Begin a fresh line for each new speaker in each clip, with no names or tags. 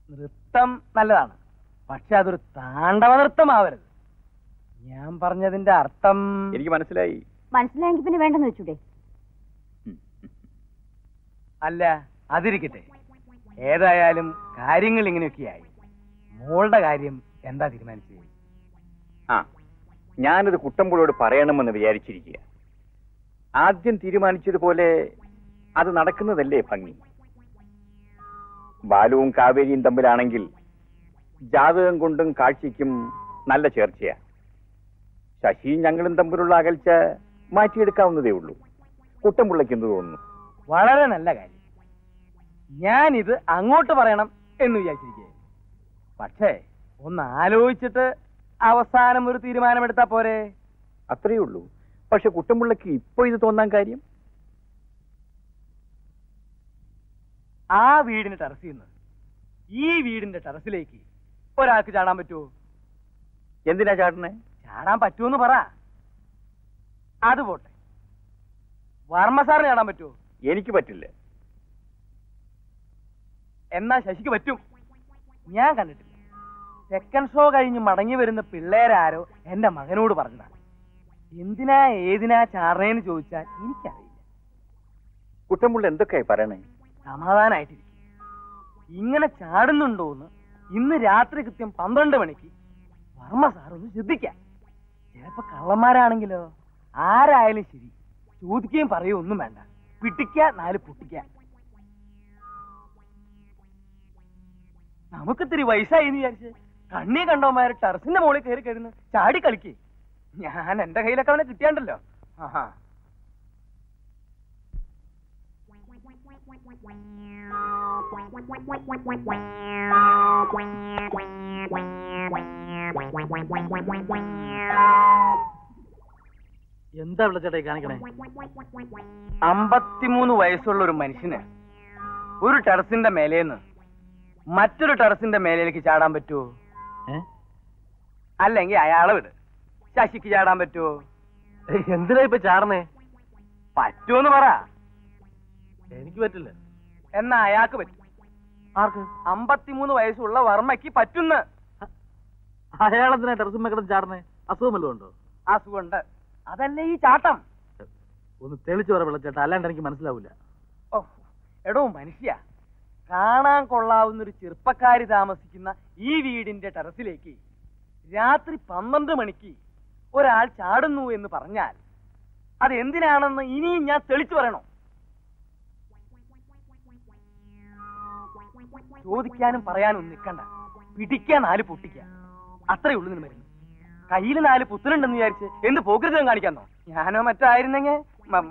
നൃത്തം നല്ലതാണ് പക്ഷെ അതൊരു താണ്ഡവ നൃത്തമാവരുത് ഞാൻ പറഞ്ഞതിന്റെ അർത്ഥം
എനിക്ക് മനസ്സിലായി
മനസ്സിലായെങ്കിൽ പിന്നെ വേണ്ടെന്ന് വെച്ചൂടെ
അല്ല അതിരിക്കട്ടെ ഏതായാലും കാര്യങ്ങൾ ഇങ്ങനെയൊക്കെയായി മോളുടെ കാര്യം എന്താ തീരുമാനിച്ചത്
ആ ഞാനത് കുട്ടമ്പുഴയോട് പറയണമെന്ന് വിചാരിച്ചിരിക്കുക ആദ്യം തീരുമാനിച്ചതുപോലെ അത് നടക്കുന്നതല്ലേ ഭംഗി ബാലുവും കാവേരിയും തമ്മിലാണെങ്കിൽ ജാതകം കൊണ്ടും കാഴ്ചയ്ക്കും നല്ല ചേർച്ചയാ ശശിയും ഞങ്ങളും തമ്മിലുള്ള അകൽച്ച മാറ്റിയെടുക്കാവുന്നതേ ഉള്ളൂ കുട്ടമ്പുള്ളയ്ക്ക് എന്ത് തോന്നുന്നു
വളരെ നല്ല കാര്യം ഞാനിത് അങ്ങോട്ട് പറയണം എന്ന് വിചാരിച്ചിരിക്കുകയായിരുന്നു പക്ഷേ ഒന്ന് ആലോചിച്ചിട്ട് അവസാനം ഒരു തീരുമാനമെടുത്താ പോരെ
അത്രയേ ഉള്ളൂ പക്ഷെ കുട്ടമ്പുള്ളയ്ക്ക് ഇപ്പൊ ഇത് തോന്നാൻ കാര്യം
ആ വീടിന്റെ ടെറസിൽ നിന്ന് ഈ വീടിന്റെ ടെറസിലേക്ക് ഒരാൾക്ക് ചാടാൻ പറ്റുമോ
എന്തിനാ ചാട്ടനെ
ചാടാൻ പറ്റുമെന്ന് പറ അത് പോട്ടെ വർമ്മ സാറിന് ചാടാൻ പറ്റുമോ
എനിക്ക് പറ്റില്ല
എന്നാ ശശിക്ക് പറ്റും ഞാൻ കണ്ടിട്ടില്ല സെക്കൻഡ് ഷോ കഴിഞ്ഞ് മടങ്ങി വരുന്ന പിള്ളേരാരോ എന്റെ മകനോട് പറഞ്ഞതാണ് എന്തിനാ ഏതിനാ ചാടണേന്ന് ചോദിച്ചാൽ എനിക്കറിയില്ല
കുട്ടമ്പുള്ള എന്തൊക്കെയായി പറയണേ
സമാധാനായിട്ടിരിക്കും ഇങ്ങനെ ചാടുന്നുണ്ടോന്ന് ഇന്ന് രാത്രി കൃത്യം പന്ത്രണ്ട് മണിക്ക് വർമ്മ സാർ ഒന്ന് ശ്രദ്ധിക്കാം ചിലപ്പോ കള്ളന്മാരാണെങ്കിലോ ആരായാലും ശരി ചോദിക്കുകയും പറയുകയും ഒന്നും വേണ്ട പിട്ടിക്ക നാല് പൊട്ടിക്ക നമുക്കിത്തിരി വയസ്സായി എന്ന് വിചാരിച്ച് കണ്ണി കണ്ടവന്മാര് ടെറസിന്റെ മുകളിൽ കയറി കയറുന്നു ചാടി കളിക്കേ ഞാൻ എന്റെ കയ്യിലൊക്കെ അവനെ കിട്ടിയാണ്ടല്ലോ ആഹാ
എന്താ വിളിച്ചേട്ടായി കാണിക്കണേ
അമ്പത്തിമൂന്ന് വയസ്സുള്ള ഒരു മനുഷ്യന് ഒരു ടെറസിന്റെ മേലേന്ന് മറ്റൊരു ടെറസിന്റെ മേലേക്ക് ചാടാൻ പറ്റുമോ
ഏ?
അല്ലെങ്കിൽ അയാളെ വിട് ശശിക്ക് ചാടാൻ പറ്റുമോ
എന്തിനാ ഇപ്പൊ ചാടണേ
പറ്റുമെന്ന് പറ
എനിക്ക് പറ്റില്ല
എന്നാ അയാൾക്ക് പറ്റും
ആർക്ക്
അമ്പത്തിമൂന്ന് വയസ്സുള്ള വർമ്മയ്ക്ക് പറ്റുന്ന്
അയാളെന്തിനാ ടെറസുമ്മ കിടന്ന് ചാടണേ അസുഖം വല്ലതും ഉണ്ടോ
അസുഖമുണ്ട് അതല്ലേ ഈ ചാട്ടം
ഒന്ന് തെളിച്ചു പറ വിളിച്ചേട്ടാ അല്ലാണ്ട് എനിക്ക് മനസ്സിലാവൂല
ഓ എടോ മനുഷ്യ കാണാൻ കൊള്ളാവുന്ന ഒരു ചെറുപ്പക്കാരി താമസിക്കുന്ന ഈ വീടിന്റെ ടെറസിലേക്ക് രാത്രി പന്ത്രണ്ട് മണിക്ക് ഒരാൾ ചാടുന്നു എന്ന് പറഞ്ഞാൽ അത് എന്തിനാണെന്ന് ഇനിയും ഞാൻ തെളിച്ചു പറയണോ ചോദിക്കാനും പറയാനും ഒന്നും നിൽക്കണ്ട പിടിക്കാൻ നാല് പൊട്ടിക്ക അത്രേ ഉള്ളൂ നിന്ന് മരുന്ന് കയ്യിൽ നാല് പുത്തനുണ്ടെന്ന് വിചാരിച്ച് എന്ത് പോകൃതം കാണിക്കാന്നോ ഞാനോ മറ്റോ ആയിരുന്നെങ്കിൽ മ-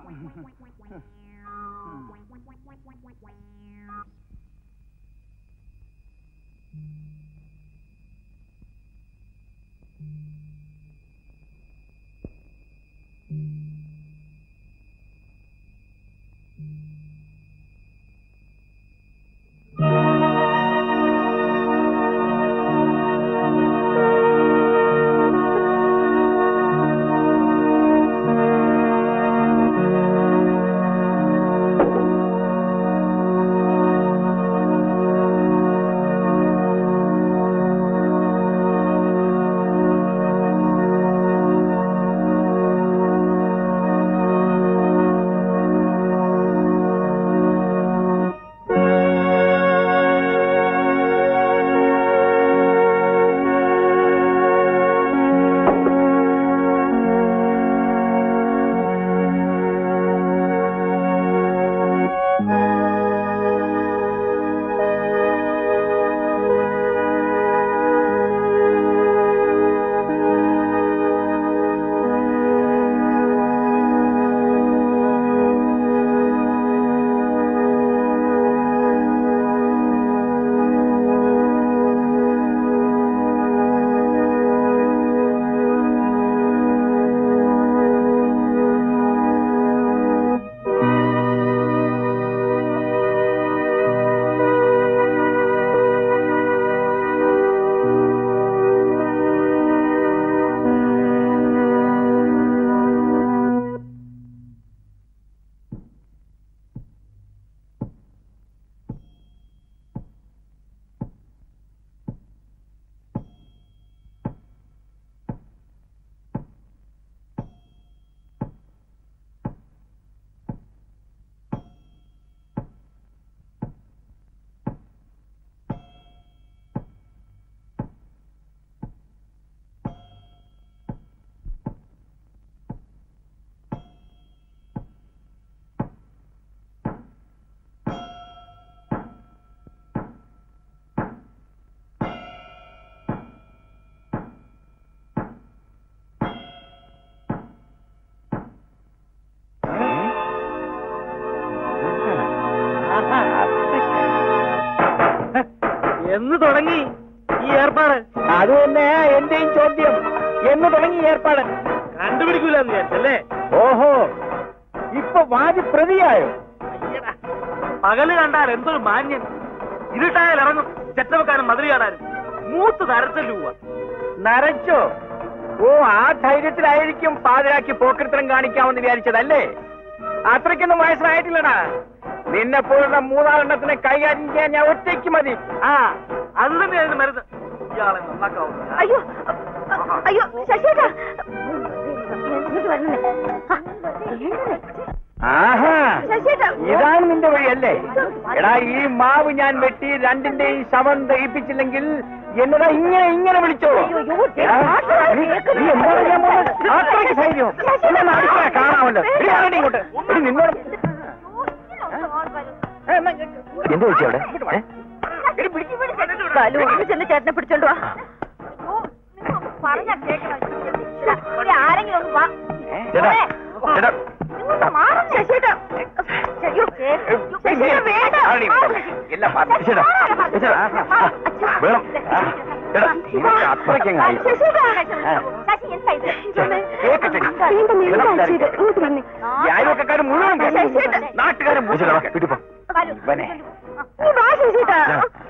എന്ന് തുടങ്ങി ഈ ഏർപ്പാട്
അത് തന്നെ എന്റെയും ചോദ്യം എന്ന് തുടങ്ങി ഈ ഏർപ്പാട്
കണ്ടുപിടിക്കൂലെന്ന് വിചാരിച്ചല്ലേ
ഓഹോ ഇപ്പൊ വാദി പ്രതിയായോ
അയ്യടാ. പകല് കണ്ടാൽ എന്തൊരു മാന്യൻ ഇരുട്ടായാൽ ഇറങ്ങും ചെറ്റവക്കാരൻ മതിരി കാണാനും മൂത്ത് നരച്ചല്ലു പോവാ
നരച്ചോ ഓ ആ ധൈര്യത്തിലായിരിക്കും പാതിരാക്കി പോക്കൃത്തരം കാണിക്കാമെന്ന് വിചാരിച്ചതല്ലേ അത്രയ്ക്കൊന്നും വയസ്സായിട്ടില്ലടാ നിന്നെ പോലുള്ള മൂന്നാലെണ്ണത്തിനെ കൈകാര്യം ചെയ്യാൻ ഞാൻ ഒറ്റയ്ക്ക് മതി
ആ അത് തന്നെയായിരുന്നു മരുന്ന് ഇയാളെ നന്നാക്കാവും
അയ്യോ അയ്യോ ശശിയേട്ടാ ഇങ്ങോട്ട് വരണേ ആ, വേണ്ടതേ.
ആഹാ
ശശിയേട്ടാ
ഇതാണ് നിന്റെ വഴിയല്ലേ എടാ ഈ മാവ് ഞാൻ വെട്ടി രണ്ടിന്റെയും ശവം ദഹിപ്പിച്ചില്ലെങ്കിൽ എന്നതാ ഇങ്ങനെ ഇങ്ങനെ വിളിച്ചോ
അയ്യോ, അയ്യോ,
എടാ,
ഡോക്ടറെ,
നീ-
കേൾക്കുന്നില്ല.
നീ എന്താ ചെയ്യാൻ പോകുന്നത്? അത്രയ്ക്ക് ധൈര്യം എന്നെ ഒന്ന് അടുക്കള കാണാമല്ലോ എടി, ആരെടി ഇങ്ങോട്ട് എടി, നിന്നോട് എന്താ ചേച്ചി അവിടെ ഏ? എടി, പിടിക്ക്.
ബാലു ഒന്ന് ചെന്ന് ചേട്ടനെ പിടിച്ചോണ്ട് വാ പറഞ്ഞാ കേക്കണം ഇവിടെ ആരെങ്കിലും ഒന്ന് വാ
ഏ? ചേട്ടാ, ചേട്ടാ.
ഇങ്ങോട്ട് മാറും ശശിയേട്ടാ അയ്യോ, ശശിയേട്ടാ, വേണ്ട.
ആരെടി ഇങ്ങോട്ട്? എല്ലാം പറഞ്ഞു. ചേട്ടാ, ചേട്ടാ, ആ, ആ, വേണം. ആ, ചേട്ടാ, നിനക്ക് അത്രയ്ക്കങ്ങായി.
ശശിയേട്ടാ.
ആ.
ശശി, എന്താ ഇത്?
കേക്കട്ടെ.
വീണ്ടും വീണ്ടും
ചേട്ടാ,
അയച്ചത്. ഇങ്ങോട്ട് വന്നേ.
ഈ അയൽവക്കക്കാര് മുഴുവൻ കേട്ടു.
ശശിയേട്ടാ.
നാട്ടുകാര് മുഴുവൻ കേട്ടു.
ബാലു,
ഇവനെ.
നീ വാ ശശിയേട്ടാ.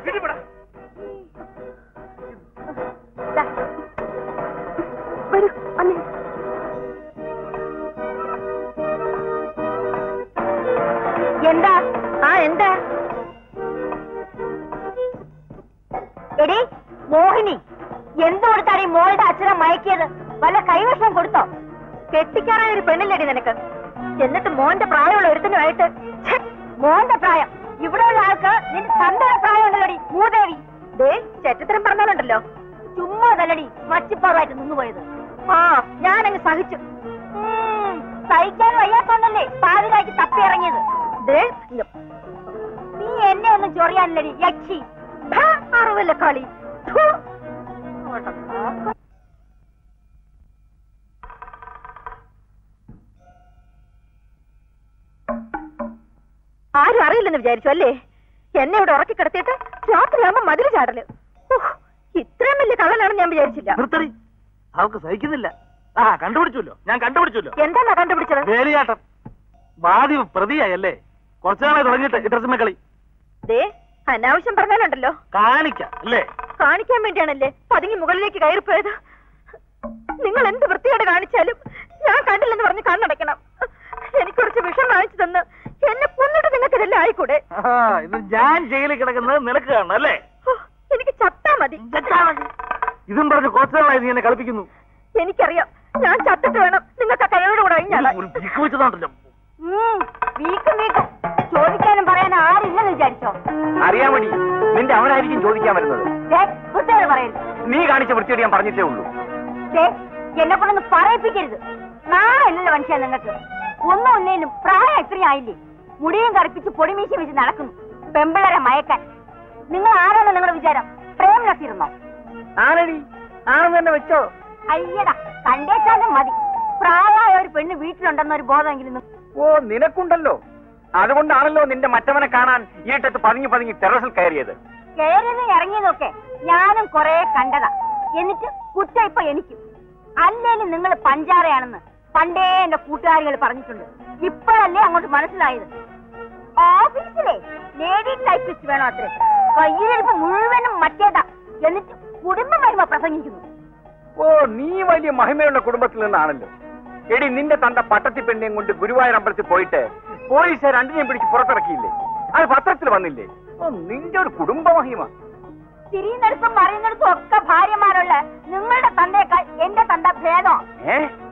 ദാ. വരൂ, വന്നേ. എന്താ ആ എന്താ എടി മോഹിനി എന്ത് കൊടുത്താണ് ഈ മോളുടെ അച്ഛനെ മയക്കിയത് വല്ല കൈവശം കൊടുത്തോ കെട്ടിക്കാറായ ഒരു പെണ്ണില്ലടി നിനക്ക് എന്നിട്ട് മോന്റെ പ്രായമുള്ള ഒരുത്തനുമായിട്ട് ഛെ, മോന്റെ പ്രായം ഇവിടെയുള്ള ആൾക്ക് നിന്റെ തന്തയുടെ പ്രായമുണ്ടല്ലോടി മൂദേവി ദേ ചെറ്റത്തരം പറഞ്ഞാലുണ്ടല്ലോ ചുമ്മാ തല്ലടി മച്ചിപ്പാറുമായിട്ട് നിന്നുപോയത് ആ ഞാനങ്ങ് സഹിച്ചു ഉം, സഹിക്കാൻ വയ്യാത്തോണ്ടല്ലേ പാതിരാക്കി തപ്പി ഇറങ്ങിയത് ദേ നീ എന്നെ ഒന്നും ചൊറിയാനില്ലടി യക്ഷി ഹാ, അറിവല്ല കളി ഥു. അങ്ങോട്ട് നോക്ക്. ആരും അറിയില്ലെന്ന് വിചാരിച്ചു അല്ലേ എന്നെ ഇവിടെ ഉറക്കി കിടത്തിയിട്ട് രാത്രിയാകുമ്പോ മതിൽ ചാടല് ഉഹ്, ഇത്രയും വലിയ കള്ളനാണെന്ന് ഞാൻ വിചാരിച്ചില്ല
നിർത്തടി അവൾക്ക് സഹിക്കുന്നില്ല ആ കണ്ടുപിടിച്ചല്ലോ ഞാൻ കണ്ടുപിടിച്ചല്ലോ
എന്താണോ കണ്ടുപിടിച്ചത്
വേലിയാട്ടം വാദി പ്രതിയായല്ലേ കുറച്ചു നാളെ തുടങ്ങിയിട്ട് ഈ ഡ്രസ്സുമേ കളി
ദേ അനാവശ്യം പറഞ്ഞാലുണ്ടല്ലോ
കാണിക്കാം അല്ലേ
കാണിക്കാൻ വേണ്ടിയാണല്ലേ പതുങ്ങി മുകളിലേക്ക് കയറിപ്പോയത് നിങ്ങൾ എന്ത് വൃത്തിയോടെ കാണിച്ചാലും ഞാൻ കണ്ടില്ലെന്ന് പറഞ്ഞ് കണ്ണടയ്ക്കണം എനിക്ക് കുറച്ച് വിഷം വാങ്ങിച്ചു തന്ന് എന്നെ കൊന്നിട്ട് നിങ്ങൾക്ക് ഇതെല്ലാം ആയിക്കൂടെ
ആ, ഇത് ഞാൻ ജയിലിൽ കിടക്കുന്നത് നിനക്ക് കാണണം അല്ലേ
ഹോ, എനിക്ക് ചത്താ മതി
ഇതും പറഞ്ഞ് കുറച്ചു നാളായി നീ എന്നെ കളിപ്പിക്കുന്നു
എനിക്കറിയാം ഞാൻ ചത്തിട്ട് വേണം നിങ്ങൾക്ക് ആ കൈയോട് കൂടെ കഴിഞ്ഞാൽ
ഒരു പീക്ക് വെച്ചതാണല്ലോ
വീക്കും വീക്കും ചോദിക്കാനും പറയാനും ആരില്ലെന്ന് വിചാരിച്ചോ
അറിയാൻ വേണ്ടി നിന്റെ അവനായിരിക്കും ചോദിക്കാൻ വരുന്നത്
ദേ, കുട്ടികൾ പറയരുത്
നീ കാണിച്ച വൃത്തിയോട് ഞാൻ പറഞ്ഞിട്ടേ ഉള്ളൂ
ദേ, എന്നെ കൊണ്ടൊന്ന് പറയിപ്പിക്കരുത് നാളല്ലല്ലോ മനുഷ്യ നിങ്ങൾക്ക് ഒന്നും ഒന്നേലും പ്രായം ഇത്രയും ആയില്ലേ മുടിയും കറുപ്പിച്ച് പൊടിമീശ വെച്ച് നടക്കുന്നു പെമ്പിളരെ മയക്കാൻ നിങ്ങൾ ആരാണ് നിങ്ങളുടെ വിചാരം പ്രേം നസീർന്നോ
ആണടി ആണെന്ന് തന്നെ വെച്ചോ
അയ്യടാ കണ്ടേച്ചാലും മതി പ്രായമായ ഒരു പെണ്ണ് വീട്ടിലുണ്ടെന്ന ഒരു ബോധമെങ്കിലും നി-
ഓ നിനക്കുണ്ടല്ലോ അതുകൊണ്ടാണല്ലോ നിന്റെ മറ്റവനെ കാണാൻ ഈട്ടത്ത് പതുങ്ങി പതുങ്ങി ടെറസിൽ കയറിയത്
കയറിയതും ഇറങ്ങിയതൊക്കെ ഞാനും കൊറേ കണ്ടതാ എന്നിട്ട് കുറ്റം ഇപ്പൊ എനിക്കും അല്ലേലും നിങ്ങൾ പഞ്ചാരയാണെന്ന് പണ്ടേ എന്റെ കൂട്ടുകാരികൾ പറഞ്ഞിട്ടുണ്ട് ഇപ്പോഴല്ലേ അങ്ങോട്ട് മനസ്സിലായത് ഓഫീസിലെ ലേഡി ടൈപ്പിസ്റ്റ് വേണോ അത്രേ കയ്യിലിരിപ്പ് മുഴുവനും മറ്റേതാ എന്നിട്ട് കുടുംബം വരുമ്പോ പ്രസംഗിക്കുന്നു
ഓ നീ വലിയ മഹിമയുള്ള കുടുംബത്തിൽ നിന്നാണല്ലോ എടി നിന്റെ തന്റെ പട്ടത്തി പെണ്ണിനെയും കൊണ്ട് ഗുരുവായൂർ അമ്പലത്തിൽ പോയിട്ട് പോലീസ് രണ്ടിനെയും പിടിച്ച് പുറത്തിറക്കിയില്ലേ അത് പത്രത്തിൽ വന്നില്ലേ ഓ നിന്റെ ഒരു കുടുംബ മഹിമ
തിരിയുന്നിടത്തും മറിയുന്നിടത്തും ഒക്കെ ഭാര്യമാരുള്ള നിങ്ങളുടെ തന്തയേക്കാൾ എന്റെ തന്ത ഭേദം
ഏ